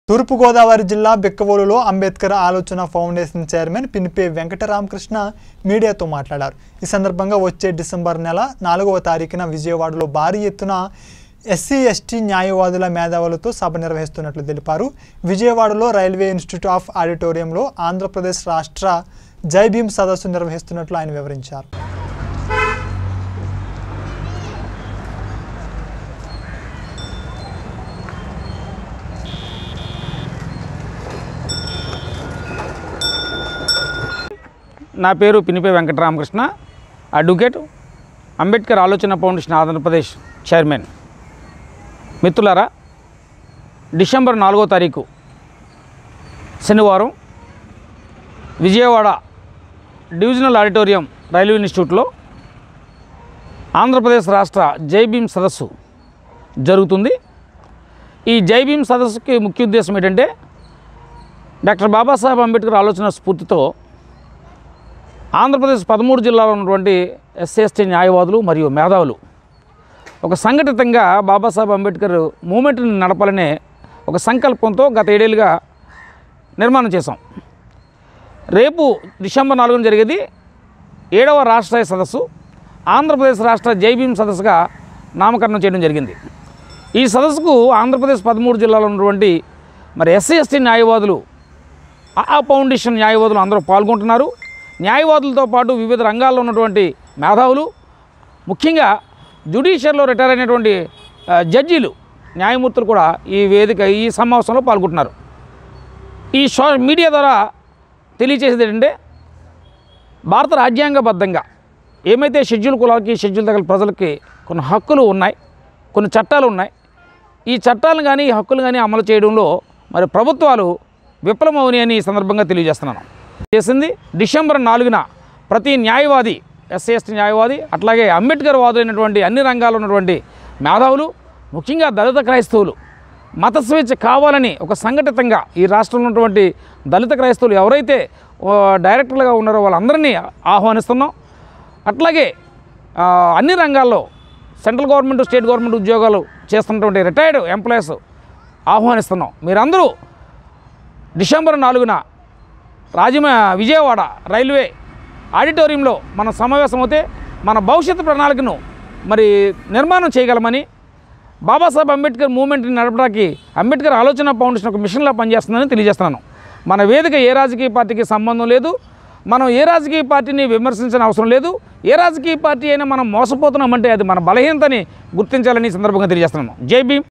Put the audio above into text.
తూర్పుగోదావరి జిల్లా బిక్కవోలులో అంబేద్కర్ ఆలోచన foundation chairman Pinipe Venkataramakrishna మీడియాతో మాట్లాడారు ఈ సందర్భంగా వచ్చే డిసెంబర్ నెల నాలుగవ తారీఖున విజయవాడలో భారీ ఎత్తున ఎస్సీ ఎస్టీ న్యాయవాదుల మేధావులతో సభ నిర్వహిస్తున్నట్లు తెలిపారు విజయవాడలో రైల్వే ఇన్స్టిట్యూట్ ఆఫ్ ఆడిటోరియంలో ఆంధ్రప్రదేశ్ రాష్ట్ర జై భీమ్ సదస్సు నిర్వహిస్తున్నట్లు ఆయన వివరించారు నా పేరు పినిపే వెంకటరామకృష్ణ అడ్వకేట్ అంబేద్కర్ ఆలోచన ఫౌండేషన్ ఆంధ్రప్రదేశ్ చైర్మన్ మిత్రులారా డిసెంబర్ నాలుగో తారీఖు శనివారం విజయవాడ డివిజనల్ ఆడిటోరియం రైల్వే ఇన్స్టిట్యూట్లో ఆంధ్రప్రదేశ్ రాష్ట్ర జై భీమ్ సదస్సు జరుగుతుంది ఈ జై భీమ్ సదస్సుకి ముఖ్య ఉద్దేశం ఏంటంటే డాక్టర్ బాబాసాహెబ్ అంబేద్కర్ ఆలోచన స్ఫూర్తితో ఆంధ్రప్రదేశ్ పదమూడు జిల్లాలో ఉన్నటువంటి ఎస్సీ ఎస్టీ న్యాయవాదులు మరియు మేధావులు ఒక సంఘటితంగా బాబాసాహెబ్ అంబేద్కర్ మూమెంట్ని నడపాలనే ఒక సంకల్పంతో గత ఏడేళ్ళుగా నిర్మాణం చేశాం రేపు డిసెంబర్ నాలుగున జరిగేది ఏడవ రాష్ట్ర సదస్సు ఆంధ్రప్రదేశ్ రాష్ట్ర జై భీమ్ సదస్సుగా నామకరణం చేయడం జరిగింది ఈ సదస్సుకు ఆంధ్రప్రదేశ్ పదమూడు జిల్లాలో ఉన్నటువంటి మరి ఎస్సీ ఎస్టీ న్యాయవాదులు ఆ ఫౌండేషన్ న్యాయవాదులు అందరూ పాల్గొంటున్నారు న్యాయవాదులతో పాటు వివిధ రంగాల్లో ఉన్నటువంటి మేధావులు ముఖ్యంగా జ్యుడిషియర్లో రిటైర్ అయినటువంటి ఆ, జడ్జీలు న్యాయమూర్తులు కూడా ఈ వేదిక ఈ సమావేశంలో పాల్గొంటున్నారు ఈ సో మీడియా ద్వారా తెలియచేసేది ఏంటంటే భారత రాజ్యాంగబద్ధంగా ఏమైతే షెడ్యూల్ కులాలకి షెడ్యూల్ తగల ప్రజలకి కొన్ని హక్కులు ఉన్నాయి కొన్ని చట్టాలు ఉన్నాయి ఈ చట్టాలను కానీ ఈ హక్కులు కానీ అమలు చేయడంలో మరి ప్రభుత్వాలు విఫలమవుని అని ఈ సందర్భంగా తెలియజేస్తున్నాను చేసింది డిసెంబర్ నాలుగున ప్రతి న్యాయవాది ఎస్సీ ఎస్టీ న్యాయవాది అట్లాగే అంబేద్కర్ వాదులైనటువంటి అన్ని రంగాల్లో ఉన్నటువంటి మేధావులు ముఖ్యంగా దళిత క్రైస్తవులు మత స్వేచ్ఛ కావాలని ఒక సంఘటితంగా ఈ రాష్ట్రంలో ఉన్నటువంటి దళిత క్రైస్తవులు ఎవరైతే ఓ, డైరెక్టర్లుగా ఉన్నారో వాళ్ళందరినీ ఆహ్వానిస్తున్నాం అట్లాగే ఆ, అన్ని రంగాల్లో సెంట్రల్ గవర్నమెంట్ స్టేట్ గవర్నమెంట్ ఉద్యోగాలు చేస్తున్నటువంటి రిటైర్డ్ ఎంప్లాయీస్ ఆహ్వానిస్తున్నాం మీరందరూ డిసెంబర్ నాలుగున రాజమ విజయవాడ రైల్వే ఆడిటోరియంలో మనం సమావేశం అవుతే మన భవిష్యత్తు ప్రణాళికను మరి నిర్మాణం చేయగలమని బాబాసాహెబ్ అంబేద్కర్ మూమెంట్ని నడపడానికి అంబేద్కర్ ఆలోచన ఫౌండేషన్ ఒక మిషన్లా పనిచేస్తుందని తెలియజేస్తున్నాను మన వేదిక ఏ రాజకీయ పార్టీకి సంబంధం లేదు మనం ఏ రాజకీయ పార్టీని విమర్శించిన అవసరం లేదు ఏ రాజకీయ పార్టీ అయినా మనం మోసపోతున్నామంటే అది మన బలహీనతని గుర్తించాలని ఈ సందర్భంగా తెలియజేస్తున్నాను జై భీమ్